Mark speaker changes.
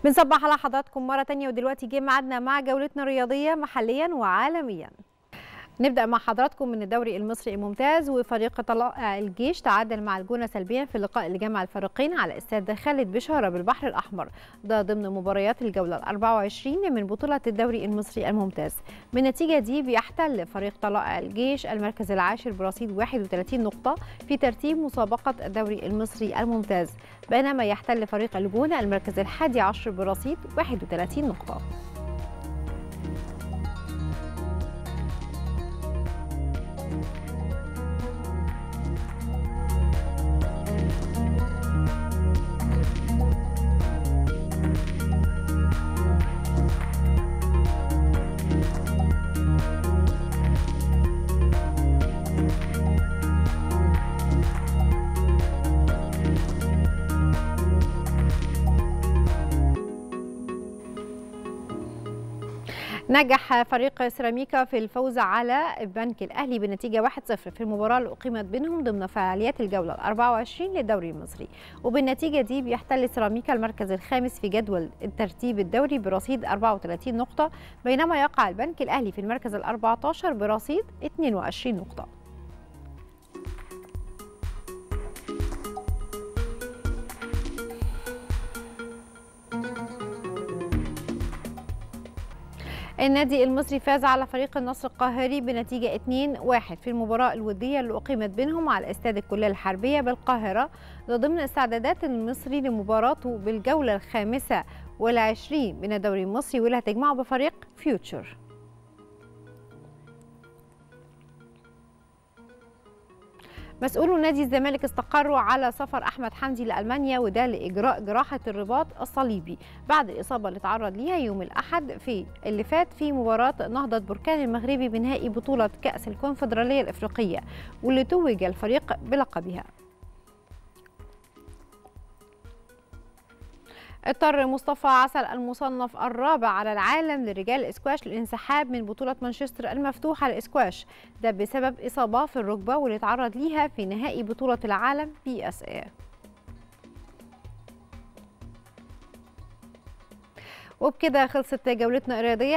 Speaker 1: بنصبح على حضراتكم مرة تانية ودلوقتي جه ميعادنا مع جولتنا الرياضية محليا وعالميا نبدأ مع حضراتكم من الدوري المصري الممتاز وفريق طلائع الجيش تعادل مع الجونة سلبيا في اللقاء اللي جمع الفريقين على استاد خالد بشارة بالبحر الأحمر ده ضمن مباريات الجولة ال 24 من بطولة الدوري المصري الممتاز بالنتيجة دي بيحتل فريق طلائع الجيش المركز العاشر برصيد 31 نقطة في ترتيب مسابقة الدوري المصري الممتاز بينما يحتل فريق الجونة المركز الحادي عشر برصيد 31 نقطة نجح فريق سيراميكا في الفوز على البنك الأهلي بنتيجة 1-0 في المباراة اللي أقيمت بينهم ضمن فعاليات الجولة ال 24 للدوري المصري وبالنتيجة دي بيحتل سيراميكا المركز الخامس في جدول الترتيب الدوري برصيد 34 نقطة بينما يقع البنك الأهلي في المركز ال 14 برصيد 22 نقطة النادي المصري فاز على فريق النصر القاهري بنتيجة 2-1 في المباراة الودية اللي أقيمت بينهم على استاد الكلية الحربية بالقاهرة ده ضمن استعدادات المصري لمباراته بالجولة الخامسة والعشرين من الدوري المصري واللي هتجمعه بفريق فيوتشر مسؤولو نادي الزمالك استقروا على سفر احمد حمدي لالمانيا وده لاجراء جراحه الرباط الصليبي بعد الاصابه اللي تعرض ليها يوم الاحد في اللي فات في مباراه نهضه بركان المغربي بنهائي بطوله كاس الكونفدراليه الافريقيه واللي توج الفريق بلقبها اضطر مصطفى عسل المصنف الرابع على العالم لرجال الاسكواش للانسحاب من بطولة مانشستر المفتوحة للاسكواش ده بسبب إصابة في الركبة واللي اتعرض ليها في نهائي بطولة العالم بي اس اي وبكده خلصت جولتنا الرياضية